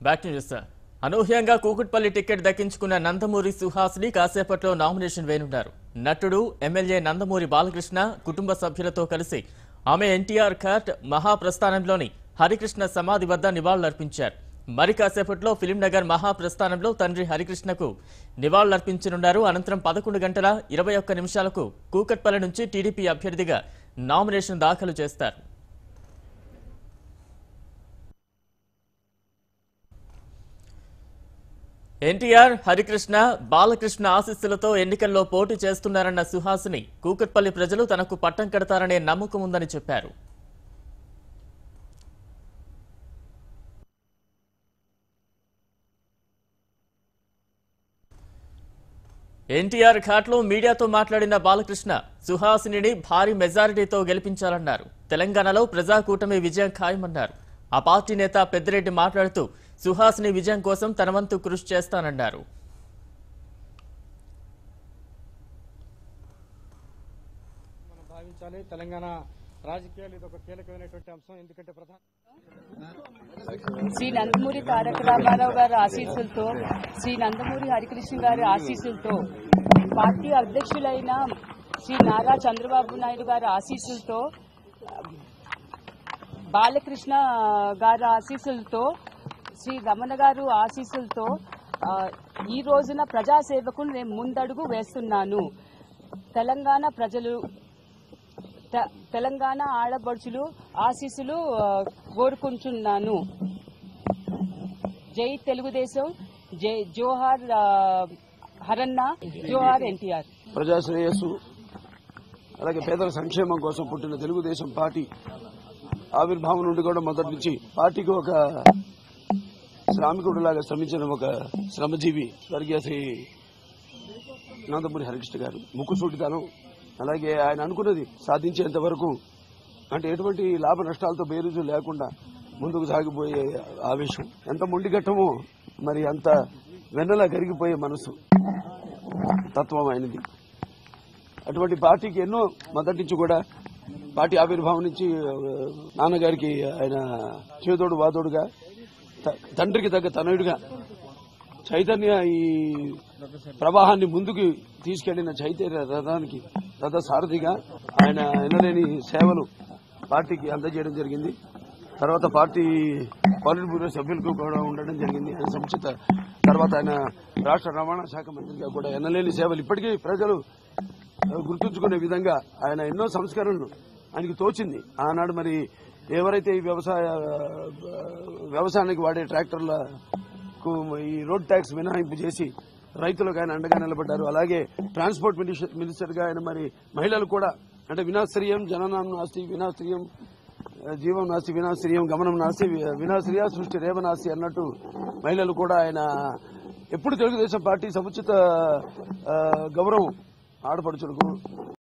back to news అనూహ్యంగా Kukatpally ticket దక్కించుకున్న నందమూరి సుహాస్ని కాసేపట్లో నామినేషన్ వేయనున్నారు నటుడు ఎమ్మెల్యే నందమూరి బాలకృష్ణ కుటుంబ సభ్యులతో కలిసి ఆమె ఎన్టీఆర్ ఘాట్ మహాప్రస్థానంలోని హరికృష్ణ సమాధి వద్ద నివాళులర్పించారు మరి కాసేపట్లో ఫిలిం నగర్ మహాప్రస్థానంలో తండ్రి హరికృష్ణకు నివాళులర్పించనున్నారు అనంతరం పదకొండు గంటల ఇరవై ఒక్క నిమిషాలకు కూకట్పల్లి నుంచి టీడీపీ అభ్యర్థిగా నామినేషన్ దాఖలు చేస్తారు ఎన్టీఆర్ హరికృష్ణ బాలకృష్ణ ఆశీస్సులతో ఎన్నికల్లో పోటీ చేస్తున్నారన్న సుహాసిని కూకట్పల్లి ప్రజలు తనకు పట్టం కడతారనే నమ్మకం ఉందని చెప్పారు ఎన్టీఆర్ ఘాట్లో మీడియాతో మాట్లాడిన బాలకృష్ణ సుహాసినిని భారీ మెజారిటీతో గెలిపించాలన్నారు తెలంగాణలో ప్రజాకూటమి విజయం ఖాయమన్నారు ఆ పార్టీ నేత పెద్దిరెడ్డి మాట్లాడుతూ సుహాసిని విజయం కోసం తన వంతు కృషి చేస్తానన్నారు మనం భావించాలి తెలంగాణ రాజకీయాలు ఇది ఒక కీలకమైనటువంటి అంశం ఎందుకంటే ప్రధాన శ్రీ నందమూరి తారక రామారావు గారి ఆశీస్సులతో శ్రీ నందమూరి హరికృష్ణ గారి ఆశీస్సులతో పార్టీ అధ్యక్షులైన శ్రీ నారా చంద్రబాబు నాయుడు గారి ఆశీస్సులతో బాలకృష్ణ గారి ఆశీస్సులతో శ్రీ రమణ గారు ఆశీస్సులతో ఆ, ఈ రోజున ప్రజాసేవకు నేను ముందడుగు వేస్తున్నాను తెలంగాణ ప్రజలు తె- తెలంగాణ ఆడపడుచులు ఆశీస్సులు ఆ, కోరుకుంటున్నాను జై తెలుగుదేశం జై జోహార్ ఆ, హరన్న జోహార్ ఎన్టీఆర్ ప్రజా శ్రేయస్సు అలాగే పేదల సంక్షేమం కోసం పుట్టిన తెలుగుదేశం పార్టీ ఆవిర్భావం నుండి కూడా మొదటి నుంచి పార్టీకి ఒక శ్రామికుడిలాగా శ్రమించిన ఒక శ్రమజీవి స్వర్గీయ శ్రీ నందమూరి హరికృష్ణ గారు ముక్కుసూటితనం అలాగే ఆయన అనుకున్నది సాధించేంత వరకు అంటే ఎటువంటి లాభ నష్టాలతో బేరుజు లేకుండా ముందుకు సాగిపోయే ఆవేశం ఎంత మొండిగట్టమో మరి అంత వెన్నలా కరిగిపోయే మనసు తత్వం ఆయనది అటువంటి పార్టీకి ఎన్నో మొదటి నుంచి కూడా పార్టీ ఆవిర్భావం నుంచి ఆ, నాన్నగారికి ఆయన చేదోడు వాదోడుగా త- తండ్రికి తగ్గ తనయుడిగా చైతన్య ఈ ప్రవాహాన్ని ముందుకు తీసుకెళ్లిన చైతన్య రథానికి రథ సారథిగా ఆయన ఎనలేని సేవలు పార్టీకి అందజేయడం జరిగింది తర్వాత పార్టీ పాలిట్ బ్యూరో సభ్యులకు కూడా ఉండడం జరిగింది ఆయన సముచిత తర్వాత ఆయన రాష్ట్ర రవాణా శాఖ మంత్రిగా కూడా ఎనలేని సేవలు ఇప్పటికీ ప్రజలు గుర్తుంచుకునే విధంగా ఆయన ఎన్నో సంస్కరణలు ఆయనకి తోచింది ఆనాడు మరి ఎవరైతే ఈ వ్యవసాయ వ్యవసాయానికి వాడే ట్రాక్టర్లకు ఈ రోడ్ ట్యాక్స్ మినహాయింపు చేసి రైతులకు ఆయన అండగా నిలబడ్డారు అలాగే ట్రాన్స్పోర్ట్ మినిస్టర్ మినిస్టర్ గా ఆయన మరి మహిళలు కూడా అంటే వినాశ్రయం జననాం నాస్తి వినాశ్రయం జీవం నాస్తి వినాశ్రయం గమనం నాస్తి వినాశ్రయ సృష్టి రేవనాస్తి అన్నట్టు మహిళలు కూడా ఆయన ఎప్పుడు తెలుగుదేశం పార్టీ సముచిత ఆ, గౌరవం ఆడపడుచులకు